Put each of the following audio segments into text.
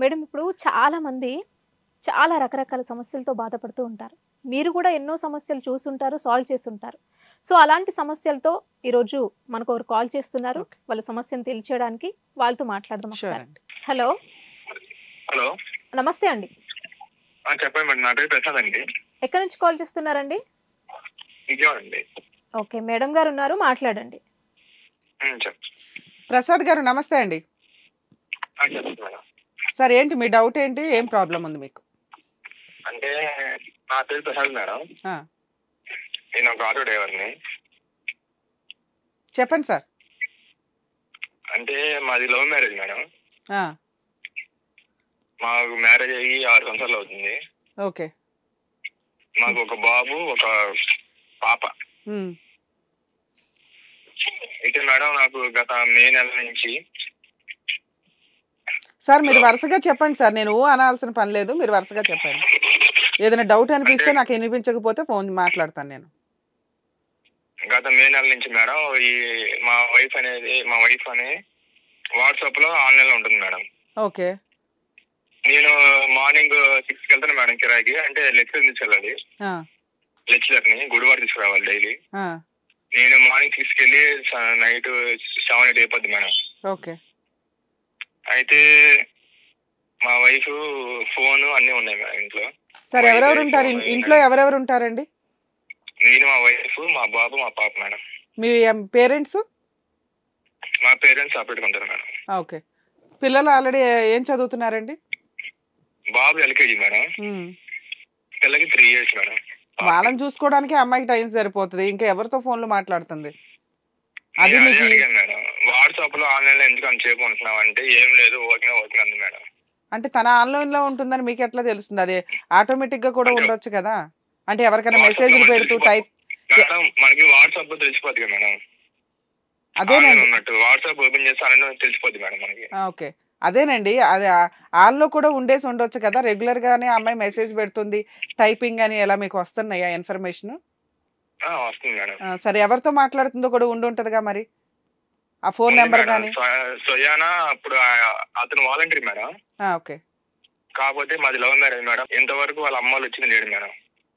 Madam ఇప్పుడు చాలా మంది చాలా రకరకాల సమస్యలతో బాధపడుతూ ఉంటారు మీరు కూడా ఎన్నో సమస్యలు చూసుంటారు సాల్వ్ చేస్తుంటారు సో అలాంటి సమస్యలతో ఈరోజు మనకు ఒకరు కాల్ చేస్తున్నారు Okay. వాళ్ళ సమస్యను తెలియచేయడానికి వాళ్ళతో మాట్లాడదాం షూర్ ఒకసారి అండి హలో హలో నమస్తే అండి ఆ, చెప్పండి మేడం నా పేరు ప్రసాద్ అండి ఎక్కడి నుంచి కాల్ చేస్తున్నారండి విజయవాడ అండి ఓకే మేడం గారు ఉన్నారు మాట్లాడండి ఉమ్, చెప్ప ప్రసాద్ గారు నమస్తే అండి ఆ, చెప్పండి మేడం సార్ ఏంటి మీ డౌట్ ఏంటి ఏం ప్రాబ్లం ఉంది మీకు అంటే నా పేరు ప్రసాద్ మేడం ఆ, నేను ఒక ఆటో డ్రైవర్ని చెప్పండి సార్ అంటే మాది లవ్ మ్యారేజ్ మేడం ఆ, మాకు మ్యారేజ్ అయ్యి ఆరు సంవత్సరాలు అవుతుంది ఓకే మాకు ఒక బాబు ఒక పాప ఉమ్, అయితే మేడం నాకు గత మే నెల నుంచి సార్ మీరు వరుసగా చెప్పండి సార్ నేను ఊ అనాల్సిన పని లేదు మీరు వరుసగా చెప్పండి ఏదైనా డౌట్ అనిపిస్తే అంటే- నాకు వినిపించకపోతే ఫోన్ మాట్లాడతాను నేను గత మే నెల నుంచి మేడం ఈ మా వైఫ్ అనేది మా వైఫ్ అని వాట్సాప్ లో ఆన్లైన్ లో ఉంటుంది మేడం ఓకే నేను మార్నింగ్ సిక్స్ కి వెళ్తాను మేడం కిరాయికి అంటే లెక్చర్ తీసుకెళ్ళాలి ఆ, లెక్చరర్ ని గుడివాడ తీసుకురావాలి డైలీ ఆ, నేను మార్నింగ్ సిక్స్ కి వెళ్ళి నైట్ సెవెన్ ఎయిట్ అయిపోద్ది మేడం ఓకే అయితే మా వైఫ్ ఫోన్ అన్ని ఉన్నాయి మేడం ఇంట్లో సార్ వైఫ్ ఎవరెవరు ఉంటారు ఇన్- ఫోన్ ఇంట్లో ఎవరెవరు ఉంటారండి నేను మా వైఫ్ మా బాబు మా పాప మేడం మీ పేరెంట్స్ మా పేరెంట్స్ సపరేట్గా ఉంటారు మేడం ఓకే పిల్లలు ఆల్రెడీ ఏం చదువుతున్నారండి బాబు ఎల్కేజీ మేడం ఉమ్. పిల్లకి త్రీ ఇయర్స్ మేడం వాళ్ళని చూసుకోవడానికి అమ్మాయికి టైం సరిపోతుంది ఇంకా ఎవరితో ఫోన్లో మాట్లాడుతుంది అది నేను అదే మీకు అడిగాను మేడం వాట్సాప్ లో ఆన్లైన్ లో ఎందుకు అంత సేపు ఉంటున్నావు అంటే ఏం లేదు ఓకే ఓకే అంది మేడం అంటే తన ఆన్లైన్ లో ఉంటుందని మీకు ఎట్లా తెలుస్తుంది అదే ఆటోమేటిక్ గా కూడా అంటే- ఉండొచ్చు కదా అంటే ఎవరికైనా WhatsApp లో మెసేజ్లు మనకి పెడుతూ తెలిసిపో- టైప్ మేడం మనకి వాట్సాప్ లో తెలిసిపోద్ది కదా మేడం ఆన్లైన్ అదేనండి ఉన్నట్టు వాట్సాప్ ఓపెన్ చేస్తానని తెలిసిపోద్ది మేడం మనకి ఆ, ఓకే అదేనండి అది ఆల్లో కూడా ఉండేసి ఉండొచ్చు కదా రెగ్యులర్ గానే అమ్మాయి మెసేజ్ పెడుతుంది టైపింగ్ అని ఎలా మీకు వస్తున్నాయా ఇన్ఫర్మేషన్ ఆ, వస్తుంది మేడం సరే ఎవరితో మాట్లాడుతుందో కూడా ఉండి ఉంటదిగా మరి ఆ ఫోన్ ఉంది నెంబర్ మేడం. కానీ సొ- సొయానా అప్పుడు ఆ- అతను వాలంటరీ మేడం ఓకే కాకపోతే మాది లవ్ మ్యారేజ్ మేడం ఇంతవరకు వాళ్ళ అమ్మాలు వచ్చింది లేడు మేడం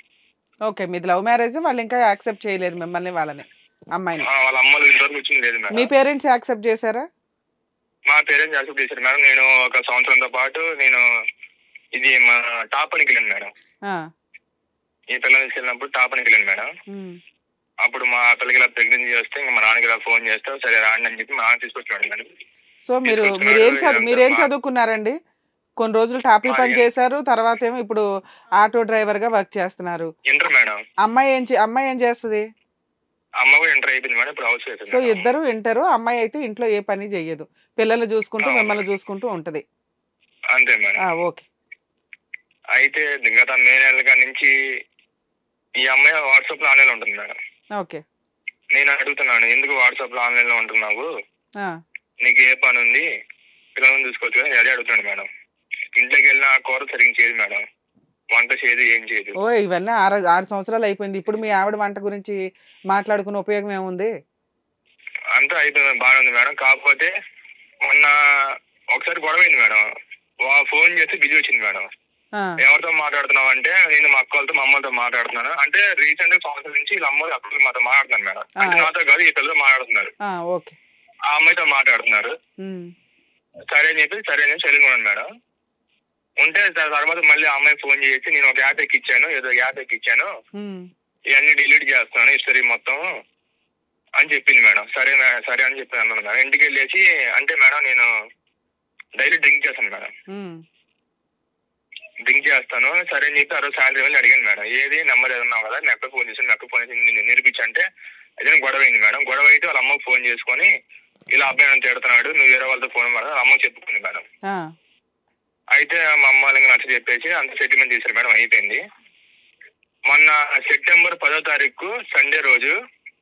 ఓకే మీది లవ్ మ్యారేజ్ వాళ్ళు ఇంకా యాక్సెప్ట్ చేయలేదు మిమ్మల్ని వాళ్ళని అమ్మాయిని ఆ, వాళ్ళ అమ్మాలు ఇంతవరకు వచ్చింది లేదు మీ మేడం పేరెంట్స్ యాక్సెప్ట్ చేశారా మా పేరెంట్స్ యాక్సెప్ట్ చేశారు మేడం నేను ఒక సంవత్సరంతో పాటు నేను ఇది మా టాప్ పనికి వెళ్ళాను మేడం ఆ, ఈ పిల్లలు తీసుకెళ్ళినప్పుడు టాప్ పనికి వెళ్ళాను మేడం ఉమ్. అప్పుడు మా పిల్లకి ఇలా ప్రెగ్నెన్సీ వస్తే ఇంకా మా నాన్నకి ఇలా ఫోన్ చేస్తే సరే రాండి అని చెప్పి మా నాన్న తీసుకొచ్చాడు మేడం సో మీరు తీసుకొచ్చినాడు, మీరు ఏం చదువు ఇదంతా మీరు ఏం మా- చదువుకున్నారండి కొన్ని రోజులు టాపీ మా పని ఏం- చేశారు తర్వాత ఏమో ఇప్పుడు ఆటో డ్రైవర్ గా వర్క్ చేస్తున్నారు ఇంటర్ మేడం అమ్మాయి ఏం చే- అమ్మాయి ఏం చేస్తుంది అమ్మ కూడా ఇంటర్ అయిపోయింది మేడం ఇప్పుడు హౌస్ సో ఇద్దరు ఇంటరు అమ్మాయి అయితే ఇంట్లో ఏ పని చెయ్యదు పిల్లల్ని చూసుకుంటూ అవును. మిమ్మల్ని చూసుకుంటూ ఉంటది అంతే మేడం ఆ, ఓకే అయితే గత మే నెలగా నుంచి ఈ అమ్మాయి వాట్సాప్ లో ఆన్లైన్ ఉంటుంది మేడం ఓకే నేను అడుగుతున్నాను ఎందుకు వాట్సాప్ లో ఆన్లైన్ లో ఉంటున్నావు ఆ, నీకు ఏ పని ఉంది పిల్లలను చూసుకోవచ్చు కదా అదే అడుగుతున్నాడు మేడం ఇంట్లోకి వెళ్ళిన ఆ కూర సరిగ్గా చేయదు మేడం వంట చేయదు ఏం చేయదు ఓ ఇవన్నీ ఆరు ఆరు సంవత్సరాలు అయిపోయింది ఇప్పుడు మీ ఆవిడ వంట గురించి మాట్లాడుకునే ఉపయోగం ఏముంది అంతా అయిపోయింది బాగానే ఉంది మేడం కాకపోతే మొన్న ఒకసారి గొడవ అయింది మేడం వా- ఫోన్ చేస్తే బిజీ వచ్చింది మేడం ఆ, ఎవరితో మాట్లాడుతున్నావు అంటే నేను మా అక్క వాళ్ళతో మా అమ్మతో మాట్లాడుతున్నాను అంటే రీసెంట్ గా సంవత్సరం నుంచి వీళ్ళ అమ్మ అక్కలు మాతో మాట్లాడుతున్నాను మేడం అంటే ఆ. నాతో కాదు ఈ పిల్లలు మాట్లాడుతున్నారు ఆ, ఓకే ఆ అమ్మాయితో మాట్లాడుతున్నారు ఉమ్, సరే అని చెప్పి సరే అని సరిగా ఉన్నాను మేడం ఉంటే దాని తర్వాత మళ్ళీ ఆ అమ్మాయి ఫోన్ చేసి నేను ఒక యాప్ ఎక్కిచ్చాను ఏదో యాప్ ఎక్కిచ్చాను ఉమ్, ఇవన్నీ డిలీట్ చేస్తాను హిస్టరీ మొత్తం అని చెప్పింది మేడం సరే మే- సరే అని చెప్పి అన్నాను మేడం ఇంటికి వెళ్ళేసి అంటే మేడం నేను డైలీ డ్రింక్ చేస్తాను మేడం ఉమ్, డ్రింక్ చేస్తాను సరే అని చెప్పి ఆ రోజు సాయంత్రం వెళ్ళి అడిగాను మేడం ఏది నెంబర్ ఏదన్నావు కదా నెక్క ఫోన్ చేసి నెక్క ఫోన్ చేసి నిన్ను నిరూపించంటే అదే గొడవ అయింది మేడం గొడవ అయితే వాళ్ళ అమ్మకు ఫోన్ చేసుకొని ఇలా అబ్బాయి నన్ను తిడుతున్నాడు నువ్వు వేరే వాళ్ళతో ఫోన్ మేడం వాళ్ళ అమ్మకు చెప్పుకుంది మేడం ఆ, అయితే మా అమ్మ వాళ్ళకి నచ్చ చెప్పేసి అంత సెటిల్మెంట్ చేశారు మేడం అయిపోయింది మొన్న సెప్టెంబర్ పదో తారీఖు సండే రోజు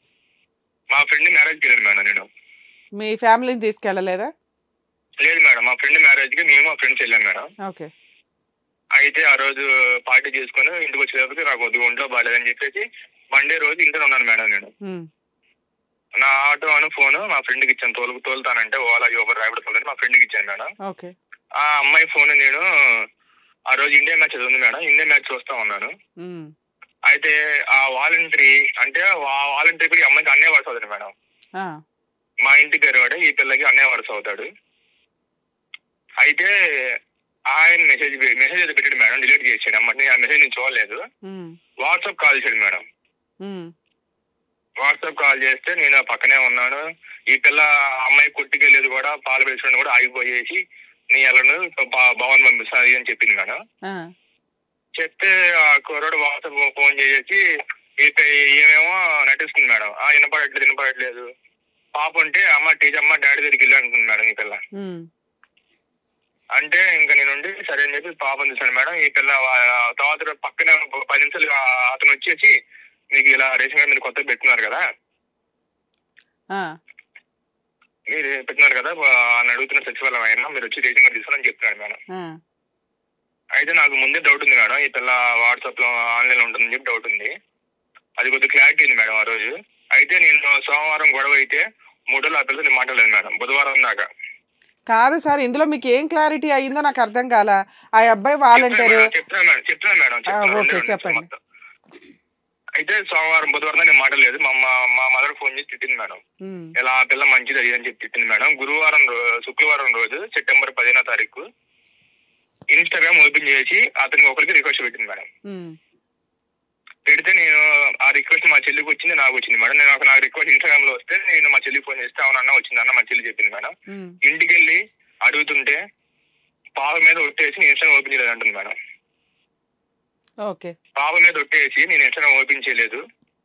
మా ఫ్రెండ్ మ్యారేజ్కి వెళ్ళాను మేడం నేను మీ ఫ్యామిలీని తీసుకెళ్ళలేదా లేదు మేడం మా ఫ్రెండ్ మ్యారేజ్కి మేము మా ఫ్రెండ్స్ వెళ్ళాం మేడం ఓకే అయితే ఆ రోజు పార్టీ చేసుకుని ఇంటికి వచ్చేటప్పటికి నాకు కొద్దిగా ఒంట్లో బాగాలేదని చెప్పేసి మండే రోజు ఇంట్లో ఉన్నాను మేడం నేను ఉమ్, నా ఆటో అను ఫోన్ మా ఫ్రెండ్కి ఇచ్చాను తోలు తోలుతానంటే ఓలా యూబర్ ర్యాపిడ్ తోలని మా ఫ్రెండ్కి ఇచ్చాను మేడం ఓకే ఆ అమ్మాయి ఫోన్ నేను ఆ రోజు ఇండియా మ్యాచ్ అది ఉంది మేడం ఇండియా మ్యాచ్ చూస్తా ఉన్నాను ఉమ్, అయితే ఆ వాలంటరీ అంటే ఆ వాలంటరీ కూడా ఈ అమ్మాయికి అన్నయ్య వరుస అవుతాడు మేడం ఆ, మా ఇంటి పేరు వాడే ఈ పిల్లకి అన్నయ్య వరుస అవుతాడు అయితే ఆయన మెసేజ్ మెసేజ్ అయితే పెట్టాడు మేడం డిలీట్ చేసాడు అమ్మ నేను ఆ మెసేజ్ నేను చూడలేదు ఉమ్, వాట్సాప్ కాల్ చేశాడు మేడం ఉమ్, వాట్సాప్ కాల్ చేస్తే నేను ఆ పక్కనే ఉన్నాను ఈ పిల్ల అమ్మాయి కొట్టుకెళ్ళేది కూడా పాలు పెంచడం కూడా ఆగిపోయేసి నీ ఎలను భవన్ పంపిస్తాను అది అని చెప్పింది మేడం ఆ, చెప్తే ఆ కుర్రాడు వాట్సాప్ ఫోన్ చేసి ఇక ఈమెమో నటిస్తుంది మేడం ఆ వినపడట్లేదు వినపడట్లేదు పాప ఉంటే అమ్మ టీచర్ అమ్మ డాడీ దగ్గరికి వెళ్ళి అంటుంది మేడం ఈ పిల్ల ఉమ్, అంటే ఇంకా నేను ఉండి సరే అని చెప్పి పాపం చూసాను మేడం ఈ పిల్ల వా- తర్వాత పక్కన ఒక పది నిమిషాలు ఆ- అతను వచ్చేసి మీకు ఇలా రేషన్ కార్డు మీరు కొత్తగా పెట్టుకున్నారు కదా ఆ, మీరు పెట్టినారు కదా వా- అని అడుగుతున్న సచివాలయం అయినా మీరు వచ్చి రేషన్ కార్డు తీసుకోవాలని చెప్తున్నాడు మేడం ఆ, అయితే నాకు ముందే డౌట్ ఉంది మేడం ఈ పిల్ల వాట్సాప్ లో ఆన్లైన్ లో ఉంటుందని చెప్పి డౌట్ ఉంది అది కొద్దిగా క్లారిటీ ఉంది మేడం ఆ రోజు అయితే నేను సోమవారం గొడవ అయితే మూడు రోజులు ఆ పిల్లతో నేను మాట్లాడలేదు మేడం బుధవారం దాకా కాదు సార్ ఇందులో మీకు ఏం క్లారిటీ అయ్యిందో నాకు అర్థం కాల ఆ అబ్బాయి వాలంటీర్ చెప్తున్నా మేడం చెప్తున్నా మేడం చెప్తున్నా. ఓకే, ఉండే ఉండే చెప్పండి. మొత్తం. అయితే సోమవారం బుధవారం దాకా నేను మాట్లాడలేదు మా మా మా మదర్ ఫోన్ చేసి తిట్టింది మేడం ఉమ్, ఇలా ఆ పిల్ల మంచిది అది అని చెప్పి తిట్టింది మేడం గురువారం రో- శుక్రవారం రోజు సెప్టెంబర్ పదిహేనో తారీఖు ఇన్స్టాగ్రామ్ ఓపెన్ చేసి అతనికి ఒకరికి రిక్వెస్ట్ పెట్టింది మేడం ఉమ్, పెడితే నేను ఆ రిక్వెస్ట్ మా చెల్లికి వచ్చింది నాకు వచ్చింది మేడం నేను నాకు రిక్వెస్ట్ ఇన్స్టాగ్రామ్ లో వస్తే నేను మా చెల్లికి ఫోన్ చేస్తే అవునన్నా వచ్చింది అన్న మా చెల్లి చెప్పింది మేడం ఉమ్, ఇంటికి వెళ్ళి అడుగుతుంటే పాప మీద ఒట్టేసి నేను ఇన్స్టాగ్రామ్ ఓపెన్ చేయలేదు అంటుంది మేడం ఓకే పాప మీద ఒట్టేసి నేను ఇన్స్టాగ్రామ్ ఓపెన్ చేయలేదు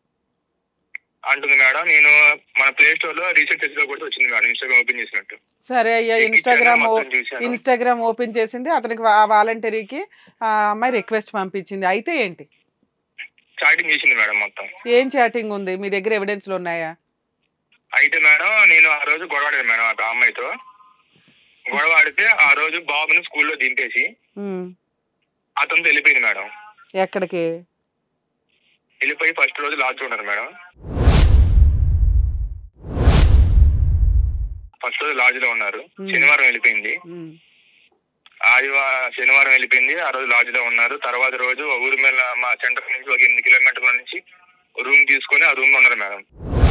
అంటుంది మేడం నేను మన ప్లే స్టోర్ లో రీసెర్చ్ చేసి కూడా వచ్చింది మేడం ఇన్స్టాగ్రామ్ ఓపెన్ చేసినట్టు సరే అయ్యా ఇన్స్టాగ్రామ్ మొత్తం చూశాను. ఇన్స్టాగ్రామ్ ఓపెన్ చేసింది అతనికి ఆ వాలంటీర్కి ఆ అమ్మాయి రిక్వెస్ట్ పంపించింది అయితే ఏంటి చాటింగ్ చేసింది మేడం మొత్తం ఏం చాటింగ్ ఉంది మీ దగ్గర ఎవిడెన్స్లు ఉన్నాయా అయితే మేడం నేను ఆ రోజు గొడవాడాను మేడం ఆ అమ్మాయితో గొడవ ఆడితే ఆ రోజు బాబుని స్కూల్లో దింపేసి ఉమ్, అతనితో వెళ్ళిపోయింది మేడం ఎక్కడికి వెళ్ళిపోయి ఫస్ట్ రోజు లాడ్జ్ ఉన్నారు మేడం ఫస్ట్ రోజు లాడ్జ్ లో ఉన్నారు Hmm. శనివారం వెళ్ళిపోయింది ఉమ్, ఆదివారం శనివారం వెళ్ళిపోయింది ఆ రోజు లాడ్జ్ లో ఉన్నారు తర్వాత రోజు ఊరి మీద మా సెంటర్ నుంచి ఒక ఎనిమిది కిలోమీటర్ల నుంచి రూమ్ తీసుకొని ఆ రూమ్ లో ఉన్నారు మేడం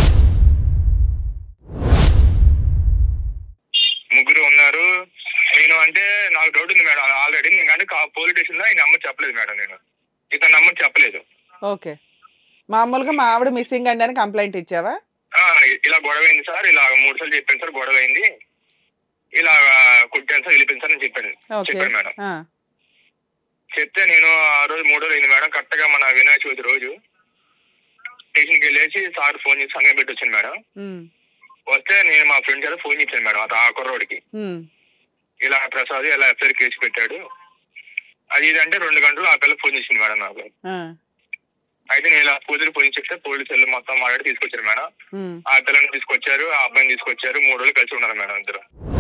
ముగ్గురు ఉన్నారు నేను అంటే నాకు డౌట్ ఉంది మేడం ఆల్రెడీ నేను అంటే పోలీస్ స్టేషన్ లో ఈ నెంబర్ చెప్పలేదు మేడం నేను ఇతని నెంబర్ చెప్పలేదు ఓకే మామూలుగా మా ఆవిడ మిస్సింగ్ అండి అని కంప్లైంట్ ఇచ్చావా ఆ, ఇలా గొడవ అయింది సార్ ఇలా మూడు సార్లు చెప్పాను సార్ గొడవ అయింది ఇలా కుట్టాను సార్ వెళ్ళిపోయింది సార్ అని చెప్పాను ఓకే చెప్పాను మేడం ఆ, చెప్తే నేను ఆ రోజు మూడో రోజు అయింది మేడం కరెక్ట్ గా మన వినాయక చవితి రోజు స్టేషన్కి వెళ్ళేసి సార్ ఫోన్ చేసి సంగం పెట్టి వచ్చాను మేడం ఉమ్, వస్తే నేను మా ఫ్రెండ్ చేత ఫోన్ ఇచ్చాను మేడం ఆ కుర్రోడికి ఉమ్, ఇలా ప్రసాద్ ఇలా ఎఫ్ఐఆర్ కేసు పెట్టాడు అది ఇది అంటే రెండు గంటలు ఆ పిల్ల ఫోన్ చేసింది మేడం నాకు ఆ, అయితే నేను ఇలా పోలీసులు ఫోన్ చెప్తే పోలీసులు మొత్తం మాట్లాడి తీసుకొచ్చారు మేడం ఉమ్. ఆ పిల్లని తీసుకొచ్చారు ఆ అబ్బాయిని తీసుకొచ్చారు మూడు రోజులు కలిసి ఉన్నారు మేడం ఇద్దరు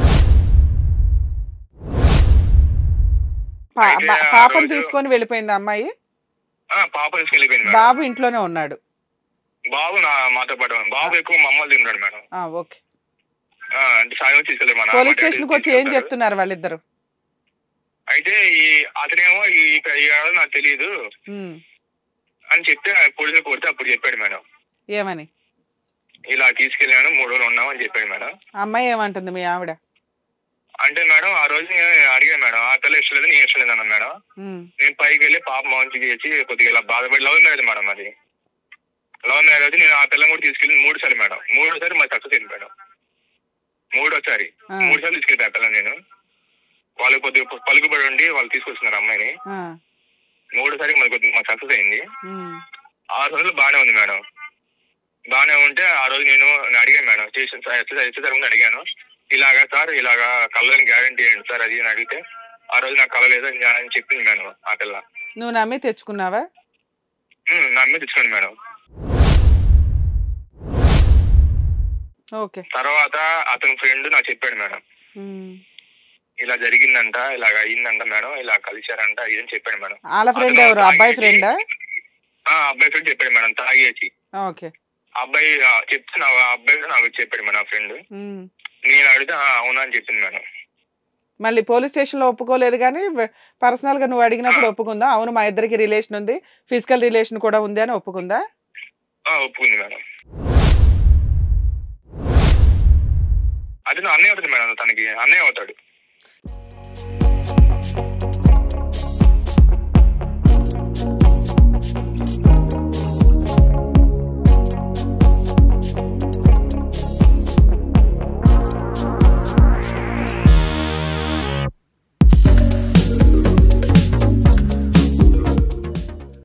పా- అయితే పా- ఆ పాపను రోజు- తీసుకొని వెళ్ళిపోయింది అమ్మాయి ఆ, పాప తీసుకెళ్ళిపోయింది మేడం బాబు ఇంట్లోనే ఉన్నాడు బాబు నా మాతో పాటు ఉన్నాడు. బాబు ఎక్కువ మమ్మల్ని తిన్నాడు మేడం ఆ, ఓకే ఆ, అంటే సాయం తీసుకెళ్ళి మన పోలీస్ మా డాడీ స్టేషన్ కి వచ్చి ఏం తీసుకెళ్తారు. చెప్తున్నారు వాళ్ళిద్దరు అయితే ఈ అతనేమో ఈ ఈ ఆడ నాకు తెలియదు ఉమ్, అని చెప్తే ఆ పోలీసులు కొడితే అప్పుడు చెప్పాడు మేడం ఏమని ఇలా తీసుకెళ్ళాను మూడు రోజులు ఉన్నాం అని చెప్పాడు మేడం అమ్మాయి ఏమంటుంది మీ ఆవిడ అంటే మేడం ఆ రోజు నేను అడిగాను మేడం ఆ పిల్ల ఇష్టం లేదు నీ ఇష్టం లేదు అన్నాను మేడం ఉమ్, నేను పైకి వెళ్ళి పాప మంచి చేసి కొద్దిగా ఇలా బాధపడి లవ్ మ్యారేజ్ మేడం అది లవ్ మ్యారేజ్ నేను ఆ పిల్లని కూడా తీసుకెళ్ళి మూడు సార్లు మేడం మూడోసారి మా సక్సెస్ అయింది మేడం మూడోసారి ఆ, మూడు సార్లు తీసుకెళ్ళి ఆ పిల్లని నేను వాళ్ళు కొద్దిగా పలుకుబడి ఉండి వాళ్ళు తీసుకొస్తున్నారు అమ్మాయిని ఆ, మూడోసారి మరి కొద్దిగా మాకు సక్సెస్ అయింది ఉమ్, ఆరు రోజులు బాగానే ఉంది మేడం బాగానే ఉంటే ఆ రోజు నేను నేను అడిగాను madam station sir SI SI ముందు అడిగాను ఇలాగా సార్ ఇలాగా కళ్ళని గ్యారంటీ ఏంటి సార్ అది అని అడిగితే ఆ రోజు నాకు కళ లేదు అని అని చెప్పింది మేడం ఆ పిల్ల నువ్వు నమ్మి తెచ్చుకున్నావా ఉమ్, నా మీద తెచ్చుకోండి మేడం ఓకే తర్వాత అతని ఫ్రెండ్ నాకు చెప్పాడు మేడం ఉమ్. ఇలా జరిగిందంట ఇలాగ అయ్యిందంట మేడం ఇలా కలిశారంట ఇదని చెప్పాడు మేడం వాళ్ళ ఫ్రెండ్ అతను ఎవరు అబ్బాయి తాగేసి- ఫ్రెండా ఆ అబ్బాయి ఫ్రెండ్ చెప్పాడు మేడం తాగేసి ఓకే అబ్బాయి ఆ, చెప్తే నా ఆ అబ్బాయి కూడా నాకు చెప్పాడు మేడం నా ఫ్రెండ్ ఉమ్, నేను అడిగితే "ఆ, అవునా అని చెప్పింది మేడం మళ్ళీ పోలీస్ స్టేషన్ లో ఒప్పుకోలేదు కానీ పర్సనల్ గా నువ్వు అడిగినప్పుడు ఒప్పుకుందా అవును మా ఇద్దరికి రిలేషన్ ఉంది ఫిజికల్ రిలేషన్ కూడా ఉంది అని ఒప్పుకుందా ఆ, ఒప్పుకుంది మేడం అది నా అన్నయ్య అవుతుంది మేడం తనకి అన్నయ్య అవుతాడు